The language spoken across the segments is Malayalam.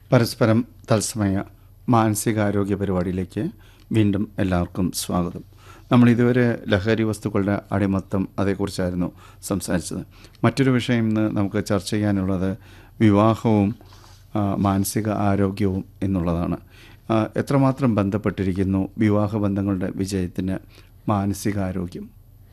പരസ്പരം തത്സമയ മാനസികാരോഗ്യ പരിപാടിയിലേക്ക് വീണ്ടും എല്ലാവർക്കും സ്വാഗതം നമ്മൾ ഇതുവരെ ലഹരി വസ്തുക്കളുടെ അടിമത്തം അതേക്കുറിച്ചായിരുന്നു സംസാരിച്ചത് മറ്റൊരു വിഷയം ഇന്ന് നമുക്ക് ചർച്ച ചെയ്യാനുള്ളത് വിവാഹവും ആ, മാനസിക ആരോഗ്യവും എന്നുള്ളതാണ് ആ, എത്രമാത്രം ബന്ധപ്പെട്ടിരിക്കുന്നു വിവാഹ ബന്ധങ്ങളുടെ വിജയത്തിന് മാനസികാരോഗ്യം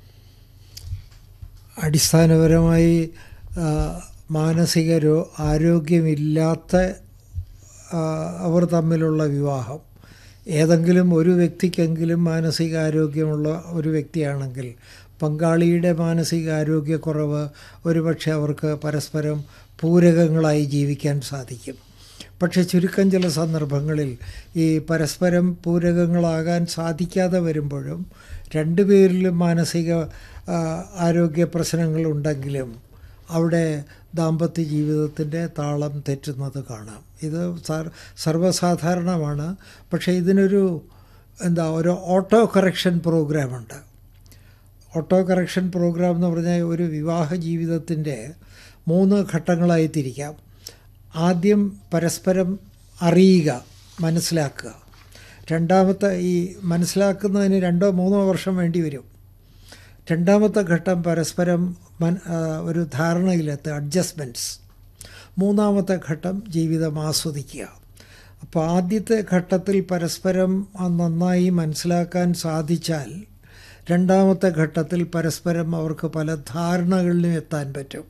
അടിസ്ഥാനപരമായി ആ, മാനസിക രോ ആരോഗ്യമില്ലാത്ത ആ, അവർ തമ്മിലുള്ള വിവാഹം ഏതെങ്കിലും ഒരു വ്യക്തിക്കെങ്കിലും മാനസികാരോഗ്യമുള്ള ഒരു വ്യക്തിയാണെങ്കിൽ പങ്കാളിയുടെ മാനസികാരോഗ്യക്കുറവ് ഒരുപക്ഷെ അവർക്ക് പരസ്പരം പൂരകങ്ങളായി ജീവിക്കാൻ സാധിക്കും പക്ഷെ ചുരുക്കം ചില സന്ദർഭങ്ങളിൽ ഈ പരസ്പരം പൂരകങ്ങളാകാൻ സാധിക്കാതെ വരുമ്പോഴും രണ്ടുപേരിലും മാനസിക ആ, ആരോഗ്യ പ്രശ്നങ്ങളുണ്ടെങ്കിലും അവിടെ ദാമ്പത്യ ജീവിതത്തിൻ്റെ താളം തെറ്റുന്നത് കാണാം ഇത് സർ സർവ്വസാധാരണമാണ് പക്ഷേ ഇതിനൊരു എന്താ ഒരു ഓട്ടോ കറക്ഷൻ പ്രോഗ്രാമുണ്ട് ഓട്ടോ കറക്ഷൻ പ്രോഗ്രാം എന്ന് പറഞ്ഞാൽ ഒരു വിവാഹ ജീവിതത്തിൻ്റെ മൂന്ന് ഘട്ടങ്ങളായി തിരിക്കാം ആദ്യം പരസ്പരം അറിയുക മനസ്സിലാക്കുക രണ്ടാമത്തെ ഈ മനസ്സിലാക്കുന്നതിന് രണ്ടോ മൂന്നോ വർഷം വേണ്ടി വരും രണ്ടാമത്തെ ഘട്ടം പരസ്പരം മൻ ആ, ഒരു ധാരണയിലെത്തുക അഡ്ജസ്റ്റ്മെൻറ്റ്സ് മൂന്നാമത്തെ ഘട്ടം ജീവിതം ആസ്വദിക്കുക അപ്പോൾ ആദ്യത്തെ ഘട്ടത്തിൽ പരസ്പരം ആ നന്നായി മനസ്സിലാക്കാൻ സാധിച്ചാൽ രണ്ടാമത്തെ ഘട്ടത്തിൽ പരസ്പരം അവർക്ക് പല ധാരണകളിലും എത്താൻ പറ്റും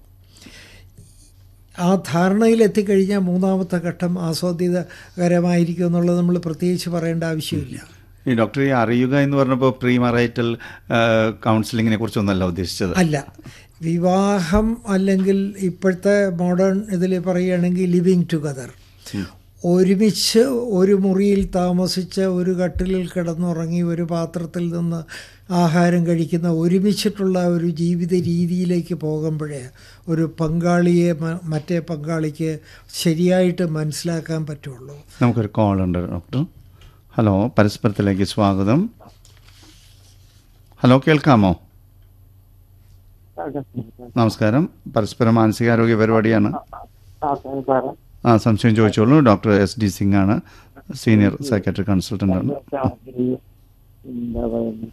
ആ ധാരണയിലെത്തിക്കഴിഞ്ഞാൽ മൂന്നാമത്തെ ഘട്ടം ആസ്വാദ്യകരമായിരിക്കും എന്നുള്ളത് നമ്മൾ പ്രത്യേകിച്ച് പറയേണ്ട ആവശ്യമില്ല ഈ ഡോക്ടർ ഈ അറിയുക എന്ന് പറഞ്ഞപ്പോൾ പ്രീ മറൈറ്റൽ കൗൺസിലിങ്ങിനെ കുറിച്ചൊന്നല്ല ഉദ്ദേശിച്ചത് അല്ല വിവാഹം അല്ലെങ്കിൽ ഇപ്പോഴത്തെ മോഡേൺ ഇതിൽ പറയുകയാണെങ്കിൽ ലിവിങ് ടുഗദർ ഒരുമിച്ച് ഒരു മുറിയിൽ താമസിച്ച് ഒരു കട്ടിലിൽ കിടന്നുറങ്ങി ഒരു പാത്രത്തിൽ നിന്ന് ആഹാരം കഴിക്കുന്ന ഒരുമിച്ചിട്ടുള്ള ഒരു ജീവിത രീതിയിലേക്ക് പോകുമ്പോഴേ ഒരു പങ്കാളിയെ മ- മറ്റേ പങ്കാളിക്ക് ശരിയായിട്ട് മനസ്സിലാക്കാൻ പറ്റുള്ളൂ നമുക്കൊരു കോൾ ഉണ്ട് ഡോക്ടർ ഹലോ പരസ്പരത്തിലേക്ക് സ്വാഗതം ഹലോ കേൾക്കാമോ നമസ്കാരം പരസ്പര മാനസികാരോഗ്യ പരിപാടിയാണ് ആ സംശയം ചോദിച്ചോളൂ ഡോക്ടർ എസ് ഡി സിംഗ് ആണ് സീനിയർ സൈക്കാട്രിക് കൺസൾട്ടൻ്റ് ആണ് എന്താ പറയുന്നത്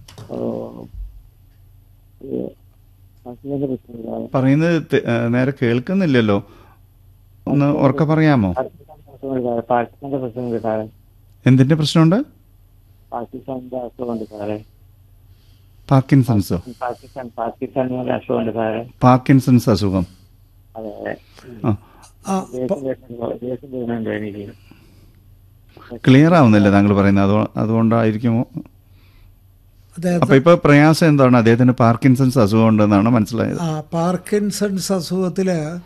പറയുന്നത് തെ- ഏ, നേരെ കേൾക്കുന്നില്ലല്ലോ ഒന്ന് ഉറക്കെ പറയാമോ പാകിസ്ഥാന്റെ പ്രശ്നമുണ്ട് സാറേ എന്തിന്റെ പ്രശ്നമുണ്ട് പാകിസ്ഥാന്റെ അസുഖമുണ്ട് സാറേ പാർക്കിൻസൺസോ പാകിസ്ഥാൻ പാകിസ്ഥാനിൽ ഒരു അസുഖമുണ്ട് സാറേ പാർക്കിൻസൺസ് അസുഖം അതെ അതെ ആ ആ ദേഷ്യം വരുന്നുണ്ട് ദേഷ്യം വരുന്നുണ്ട് എനിക്ക് ക്ലിയർ ആവുന്നില്ല താങ്കൾ പറയുന്നത് അതോ അതുകൊണ്ടായിരിക്കുമോ അദ്ദേഹം അപ്പൊ ഇപ്പൊ പ്രയാസം എന്താണ് അദ്ദേഹത്തിന് പാർക്കിൻസൺസ് അസുഖം ഉണ്ടെന്നാണ് മനസ്സിലായത് ആ പാർക്കിൻസൺസ് അസുഖത്തിൽ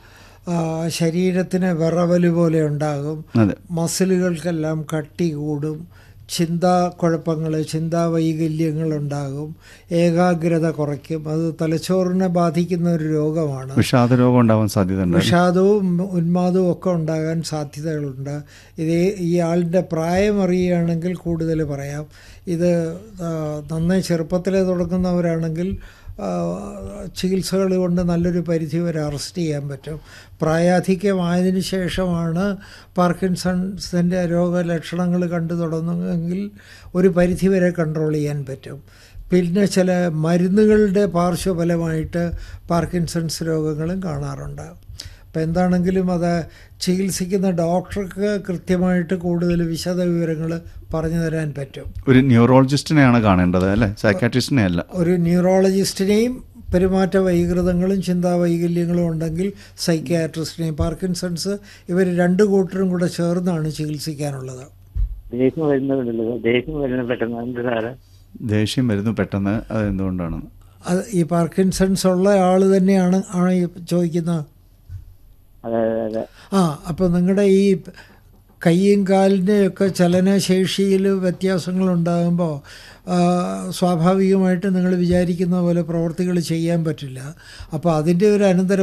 ശരീരത്തിന് വിറവല് പോലെ ഉണ്ടാകും അതെ മസിലുകൾക്കെല്ലാം കട്ടി കൂടും ചിന്താക്കുഴപ്പങ്ങൾ ചിന്താവൈകല്യങ്ങൾ ഉണ്ടാകും ഏകാഗ്രത കുറയ്ക്കും അത് തലച്ചോറിനെ ബാധിക്കുന്ന ഒരു രോഗമാണ് വിഷാദ രോഗം ഉണ്ടാവാൻ സാധ്യതയുണ്ട് വിഷാദവും ഉന്മാദവും ഒക്കെ ഉണ്ടാകാൻ സാധ്യതകളുണ്ട് ഇത് ഈ ആളിൻ്റെ പ്രായം അറിയുകയാണെങ്കിൽ കൂടുതൽ പറയാം ഇത് ആ, നന്നായി ചെറുപ്പത്തിലേ തുടങ്ങുന്നവരാണെങ്കിൽ ആ, ചികിത്സകൾ കൊണ്ട് നല്ലൊരു പരിധി വരെ അറസ്റ്റ് ചെയ്യാൻ പറ്റും പ്രായാധിക്യമായതിനു ശേഷമാണ് പാർക്കിൻസൺസിൻ്റെ രോഗലക്ഷണങ്ങൾ കണ്ടു തുടങ്ങുമെങ്കിൽ ഒരു പരിധി വരെ കൺട്രോൾ ചെയ്യാൻ പറ്റും പിന്നെ ചില മരുന്നുകളുടെ പാർശ്വഫലമായിട്ട് പാർക്കിൻസൺസ് രോഗങ്ങളും കാണാറുണ്ട് അപ്പം എന്താണെങ്കിലും അത് ചികിത്സിക്കുന്ന ഡോക്ടർക്ക് കൃത്യമായിട്ട് കൂടുതൽ വിശദ വിവരങ്ങൾ പറഞ്ഞു തരാൻ പറ്റും ഒരു ന്യൂറോളജിസ്റ്റിനെയാണ് കാണേണ്ടത് അല്ലെ സൈക്കാട്രിസ്റ്റിനെ അല്ല ഒരു ന്യൂറോളജിസ്റ്റിനെയും പെരുമാറ്റ വൈകൃതങ്ങളും ചിന്താ വൈകല്യങ്ങളും ഉണ്ടെങ്കിൽ സൈക്യാട്രിസ്റ്റിനെയും പാർക്കിൻസൺസ് ഇവർ രണ്ട് കൂട്ടരും കൂടെ ചേർന്നാണ് ചികിത്സിക്കാനുള്ളത് ദേഷ്യം വരുന്നുണ്ടല്ലോ ദേഷ്യം വരുന്നത് പെട്ടെന്ന് എന്ത് സാറേ ദേഷ്യം വരുന്നു പെട്ടെന്ന് അത് എന്തുകൊണ്ടാണ് അത് ഈ പാർക്കിൻസൺസ് ഉള്ള ആൾ തന്നെയാണ് ആണ് ഈ ചോദിക്കുന്നത് അതെ അതെ അതെ ആ അപ്പോൾ നിങ്ങളുടെ ഈ കൈയും കാലിൻ്റെയൊക്കെ ചലനശേഷിയിൽ വ്യത്യാസങ്ങളുണ്ടാകുമ്പോൾ സ്വാഭാവികമായിട്ട് നിങ്ങൾ വിചാരിക്കുന്ന പോലെ പ്രവർത്തികൾ ചെയ്യാൻ പറ്റില്ല അപ്പോൾ അതിൻ്റെ ഒരു അനന്തര